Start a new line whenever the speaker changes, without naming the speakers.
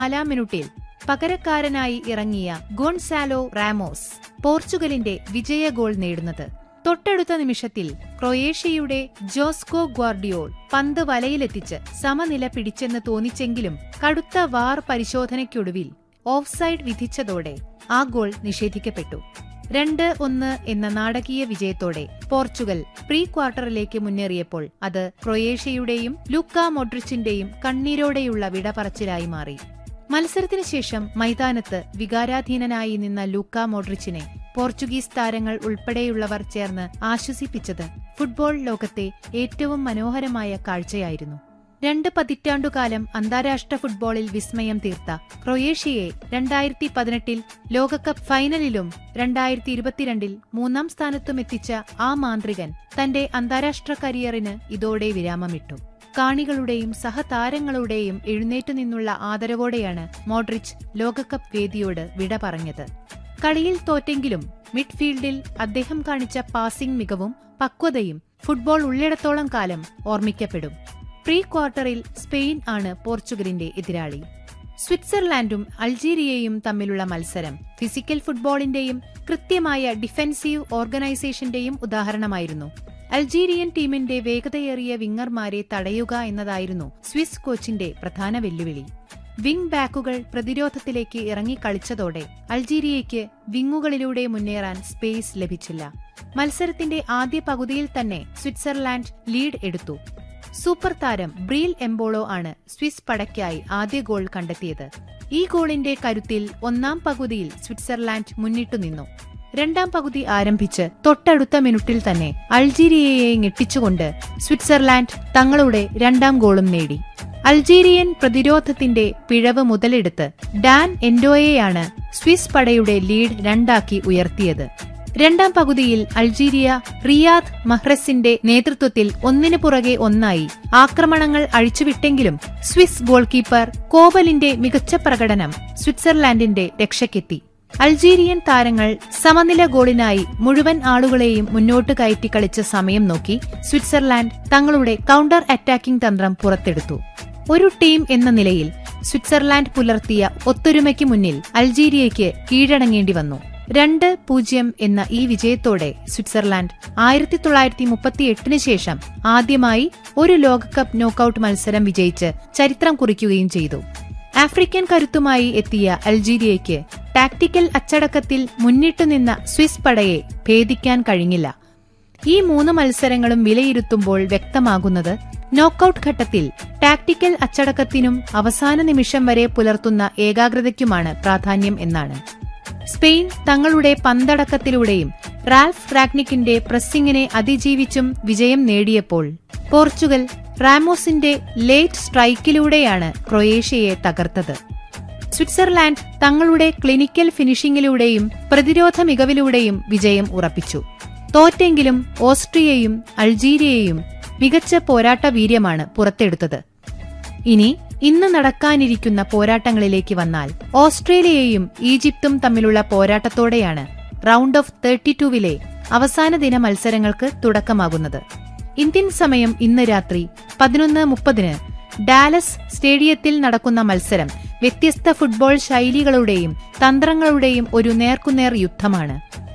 നാലാം മിനിറ്റിൽ പകരക്കാരനായി ഇറങ്ങിയ ഗോൺസാലോ റാമോസ് പോർച്ചുഗലിന്റെ വിജയ ഗോൾ നേടുന്നത് തൊട്ടടുത്ത നിമിഷത്തിൽ ക്രൊയേഷ്യയുടെ ജോസ്കോ ഗ്വാർഡിയോൾ പന്ത് വലയിലെത്തിച്ച് സമനില പിടിച്ചെന്ന് തോന്നിച്ചെങ്കിലും കടുത്ത വാർ പരിശോധനയ്ക്കൊടുവിൽ ഓഫ്സൈഡ് വിധിച്ചതോടെ ആ ഗോൾ നിഷേധിക്കപ്പെട്ടു രണ്ട് ഒന്ന് എന്ന നാടകീയ വിജയത്തോടെ പോർച്ചുഗൽ പ്രീ ക്വാർട്ടറിലേക്ക് മുന്നേറിയപ്പോൾ അത് ക്രൊയേഷ്യയുടെയും ലുക്ക മൊഡ്രിച്ചിന്റെയും കണ്ണീരോടെയുള്ള വിട പറച്ചിലായി മാറി മത്സരത്തിന് ശേഷം മൈതാനത്ത് വികാരാധീനനായി നിന്ന ലൂക്ക മോഡ്രിച്ചിനെ പോർച്ചുഗീസ് താരങ്ങൾ ഉൾപ്പെടെയുള്ളവർ ചേർന്ന് ആശ്വസിപ്പിച്ചത് ഫുട്ബോൾ ലോകത്തെ ഏറ്റവും മനോഹരമായ കാഴ്ചയായിരുന്നു രണ്ട് പതിറ്റാണ്ടുകാലം അന്താരാഷ്ട്ര ഫുട്ബോളിൽ വിസ്മയം തീർത്ത ക്രൊയേഷ്യയെ രണ്ടായിരത്തി പതിനെട്ടിൽ ലോകകപ്പ് ഫൈനലിലും രണ്ടായിരത്തി ഇരുപത്തിരണ്ടിൽ മൂന്നാം സ്ഥാനത്തും എത്തിച്ച ആ മാന്ത്രികൻ തന്റെ അന്താരാഷ്ട്ര കരിയറിന് ഇതോടെ വിരാമമിട്ടു കാണികളുടെയും സഹതാരങ്ങളുടെയും എഴുന്നേറ്റു നിന്നുള്ള ആദരവോടെയാണ് മോഡ്രിച്ച് ലോകകപ്പ് വേദിയോട് വിട പറഞ്ഞത് കളിയിൽ തോറ്റെങ്കിലും മിഡ്ഫീൽഡിൽ അദ്ദേഹം കാണിച്ച പാസിംഗ് മികവും പക്വതയും ഫുട്ബോൾ ഉള്ളിടത്തോളം കാലം ഓർമ്മിക്കപ്പെടും പ്രീ ക്വാർട്ടറിൽ സ്പെയിൻ ആണ് പോർച്ചുഗലിന്റെ എതിരാളി സ്വിറ്റ്സർലാൻഡും അൾജീരിയയും തമ്മിലുള്ള മത്സരം ഫിസിക്കൽ ഫുട്ബോളിന്റെയും കൃത്യമായ ഡിഫൻസീവ് ഓർഗനൈസേഷന്റെയും ഉദാഹരണമായിരുന്നു അൾജീരിയൻ ടീമിന്റെ വേഗതയേറിയ വിങ്ങർമാരെ തടയുക എന്നതായിരുന്നു സ്വിസ് കോച്ചിന്റെ പ്രധാന വെല്ലുവിളി വിംഗ് ബാക്കുകൾ പ്രതിരോധത്തിലേക്ക് ഇറങ്ങി കളിച്ചതോടെ അൾജീരിയയ്ക്ക് വിങ്ങുകളിലൂടെ മുന്നേറാൻ സ്പേസ് ലഭിച്ചില്ല മത്സരത്തിന്റെ ആദ്യ പകുതിയിൽ തന്നെ സ്വിറ്റ്സർലാൻഡ് ലീഡ് എടുത്തു സൂപ്പർ താരം ബ്രീൽ എംബോളോ ആണ് സ്വിസ് പടയ്ക്കായി ആദ്യ ഗോൾ കണ്ടെത്തിയത് ഈ ഗോളിന്റെ കരുത്തിൽ ഒന്നാം പകുതിയിൽ സ്വിറ്റ്സർലാൻഡ് മുന്നിട്ടുനിന്നു രണ്ടാം പകുതി ആരംഭിച്ച് തൊട്ടടുത്ത മിനിറ്റിൽ തന്നെ അൾജീരിയയെ ഞെട്ടിച്ചുകൊണ്ട് സ്വിറ്റ്സർലാൻഡ് തങ്ങളുടെ രണ്ടാം ഗോളും നേടി അൾജീരിയൻ പ്രതിരോധത്തിന്റെ പിഴവ് മുതലെടുത്ത് ഡാൻ എൻഡോയെയാണ് സ്വിസ് പടയുടെ ലീഡ് രണ്ടാക്കി ഉയർത്തിയത് രണ്ടാം പകുതിയിൽ അൾജീരിയ റിയാദ് മഹ്റസിന്റെ നേതൃത്വത്തിൽ ഒന്നിനു പുറകെ ഒന്നായി ആക്രമണങ്ങൾ അഴിച്ചുവിട്ടെങ്കിലും സ്വിസ് ഗോൾ കീപ്പർ കോബലിന്റെ മികച്ച പ്രകടനം സ്വിറ്റ്സർലാൻഡിന്റെ രക്ഷയ്ക്കെത്തി അൾജീരിയൻ താരങ്ങൾ സമനില ഗോളിനായി മുഴുവൻ ആളുകളെയും മുന്നോട്ട് കയറ്റി കളിച്ച സമയം നോക്കി സ്വിറ്റ്സർലാൻഡ് തങ്ങളുടെ കൗണ്ടർ അറ്റാക്കിംഗ് തന്ത്രം പുറത്തെടുത്തു ഒരു ടീം എന്ന നിലയിൽ സ്വിറ്റ്സർലാൻഡ് പുലർത്തിയ ഒത്തൊരുമയ്ക്ക് മുന്നിൽ അൾജീരിയയ്ക്ക് കീഴടങ്ങേണ്ടി വന്നു രണ്ട് പൂജ്യം എന്ന ഈ വിജയത്തോടെ സ്വിറ്റ്സർലാൻഡ് ആയിരത്തി തൊള്ളായിരത്തി മുപ്പത്തിയെട്ടിന് ശേഷം ആദ്യമായി ഒരു ലോകകപ്പ് നോക്കൌട്ട് മത്സരം വിജയിച്ച് ചരിത്രം കുറിക്കുകയും ചെയ്തു ആഫ്രിക്കൻ കരുത്തുമായി എത്തിയ അൾജീരിയയ്ക്ക് ടാക്ടിക്കൽ അച്ചടക്കത്തിൽ മുന്നിട്ടുനിന്ന സ്വിസ് പടയെ ഭേദിക്കാൻ കഴിഞ്ഞില്ല ഈ മൂന്ന് മത്സരങ്ങളും വിലയിരുത്തുമ്പോൾ വ്യക്തമാകുന്നത് നോക്കൌട്ട് ഘട്ടത്തിൽ ടാക്ടിക്കൽ അച്ചടക്കത്തിനും അവസാന നിമിഷം വരെ പുലർത്തുന്ന ഏകാഗ്രതയ്ക്കുമാണ് പ്രാധാന്യം എന്നാണ് സ്പെയിൻ തങ്ങളുടെ പന്തടക്കത്തിലൂടെയും റാൽഫ് റാഗ്നിക്കിന്റെ പ്രസ്സിംഗിനെ അതിജീവിച്ചും വിജയം നേടിയപ്പോൾ പോർച്ചുഗൽ റാമോസിന്റെ ലേറ്റ് സ്ട്രൈക്കിലൂടെയാണ് ക്രൊയേഷ്യയെ തകർത്തത് സ്വിറ്റ്സർലാൻഡ് തങ്ങളുടെ ക്ലിനിക്കൽ ഫിനിഷിംഗിലൂടെയും പ്രതിരോധ മികവിലൂടെയും വിജയം ഉറപ്പിച്ചു തോറ്റെങ്കിലും ഓസ്ട്രിയയും അൾജീരിയയും മികച്ച പോരാട്ട വീര്യമാണ് പുറത്തെടുത്തത് ഇനി ഇന്ന് നടക്കാനിരിക്കുന്ന പോരാട്ടങ്ങളിലേക്ക് വന്നാൽ ഓസ്ട്രേലിയയും ഈജിപ്തും തമ്മിലുള്ള പോരാട്ടത്തോടെയാണ് റൗണ്ട് ഓഫ് തേർട്ടി ടൂവിലെ അവസാന ദിന മത്സരങ്ങൾക്ക് തുടക്കമാകുന്നത് ഇന്ത്യൻ സമയം ഇന്ന് രാത്രി പതിനൊന്ന് മുപ്പതിന് ഡാലസ് സ്റ്റേഡിയത്തിൽ നടക്കുന്ന മത്സരം വ്യത്യസ്ത ഫുട്ബോൾ ശൈലികളുടെയും തന്ത്രങ്ങളുടെയും ഒരു നേർക്കുനേർ യുദ്ധമാണ്